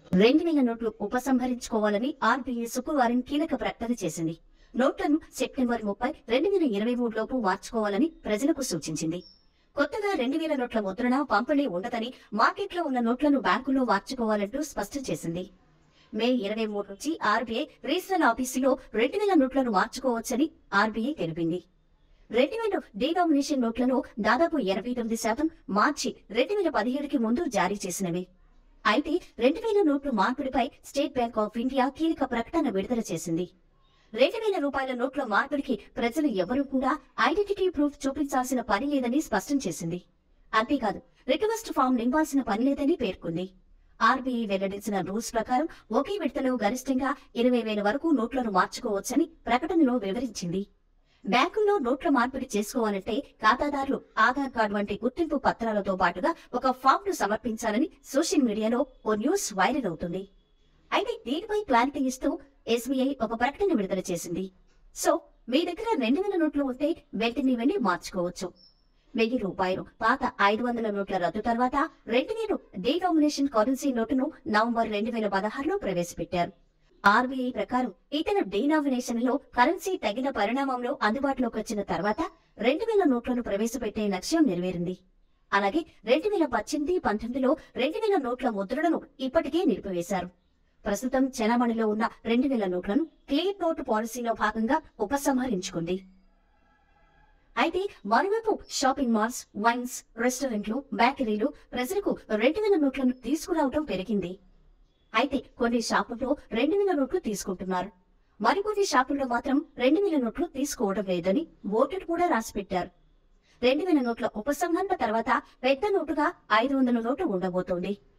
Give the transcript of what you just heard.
రెండు వేల నోట్లు ఉపసంహరించుకోవాలని ఆర్బీఐ శుక్రవారం కీలక ప్రకటన చేసింది నోట్లను సెప్టెంబర్ ముప్పై రెండు వేల ఇరవై మూడు లోపు మార్చుకోవాలని ప్రజలకు సూచించింది కొత్తగా రెండు వేల నోట్ల ముద్రణ పంపిణీ ఉండదని మార్కెట్లో ఉన్న నోట్లను బ్యాంకుల్లో మార్చుకోవాలంటూ స్పష్టం చేసింది మే ఇరవై మూడు నుంచి ఆర్బీఐ రీజనల్ ఆఫీసులో రెండు వేల నోట్లను మార్చుకోవచ్చని ఆర్బీఐ తెలిపింది రెండు వేల డినామినేషన్ నోట్లను దాదాపు ఎనభై తొమ్మిది శాతం మార్చి రెండు వేల పదిహేడుకి ముందు జారీ చేసినవి అయితే రెండు వేల నోట్ల మార్పిడిపై స్టేట్ బ్యాంక్ ఆఫ్ ఇండియా కీలక ప్రకటన విడుదల చేసింది రెండు వేల రూపాయల నోట్ల మార్పిడికి ప్రజలు ఎవరూ కూడా ఐడెంటిటీ ప్రూఫ్ చూపించాల్సిన పని లేదని స్పష్టం చేసింది అంతేకాదు రిక్వెస్ట్ ఫామ్ నింపాల్సిన పని లేదని పేర్కొంది ఆర్బీఐ వెల్లడించిన రూల్స్ ప్రకారం ఒకే విడతలో గరిష్టంగా ఇరవై వేల వరకు నోట్లను మార్చుకోవచ్చని ప్రకటనలో వివరించింది బ్యాంకుల్లో నోట్ల మార్పిడి చేసుకోవాలంటే ఖాతాదారులు ఆధార్ కార్డు వంటి గుర్తింపు పత్రాలతో పాటుగా ఒక ఫామ్ ను సమర్పించాలని సోషల్ మీడియాలో ఓ న్యూస్ వైరల్ అవుతుంది అయితే దీనిపై క్లారిటీ ఇస్తూ ఎస్బీఐ ఒక ప్రకటన విడుదల చేసింది సో మీ దగ్గర రెండు వేల నోట్లు ఉంటే వెంటనే వెళ్ళి మార్చుకోవచ్చు వెయ్యి రూపాయలు పాత ఐదు వందల నోట్ల రద్దు తర్వాత రెండు వేలు డీనామినేషన్ కరెన్సీ నోటును నవంబర్ రెండు వేల పదహారులో ప్రవేశపెట్టారు ఆర్బీఐ ప్రకారం ఇతర డీనామినేషన్ లో కరెన్సీ తగిన పరిణామంలో అందుబాటులోకి వచ్చిన తర్వాత రెండు వేల నోట్లను ప్రవేశపెట్టే లక్ష్యం నెరవేరింది అలాగే రెండు వేల పద్దెనిమిది పంతొమ్మిదిలో రెండు వేల నోట్ల ముద్రణను ఇప్పటికే నిలిపివేశారు ప్రస్తుతం చెలామణిలో ఉన్న రెండు వేల నోట్లను క్లీన్ నోటు పాలసీలో భాగంగా ఉపసంహరించుకుంది అయితే మరోవైపు షాపింగ్ మాల్స్ వైన్స్ రెస్టారెంట్లు బేకరీలు ప్రజలకు రెండు వేల నోట్లను తీసుకురావడం పెరిగింది అయితే కొన్ని షాపుల్లో రెండు వేల నోట్లు తీసుకుంటున్నారు మరికొన్ని షాపుల్లో మాత్రం రెండు వేల నోట్లు తీసుకోవడం లేదని బోర్డు కూడా రాసిపెట్టారు రెండు వేల నోట్ల ఉపసంహరణ తర్వాత పెద్ద నోటుగా ఐదు వందల నోటు ఉండబోతోంది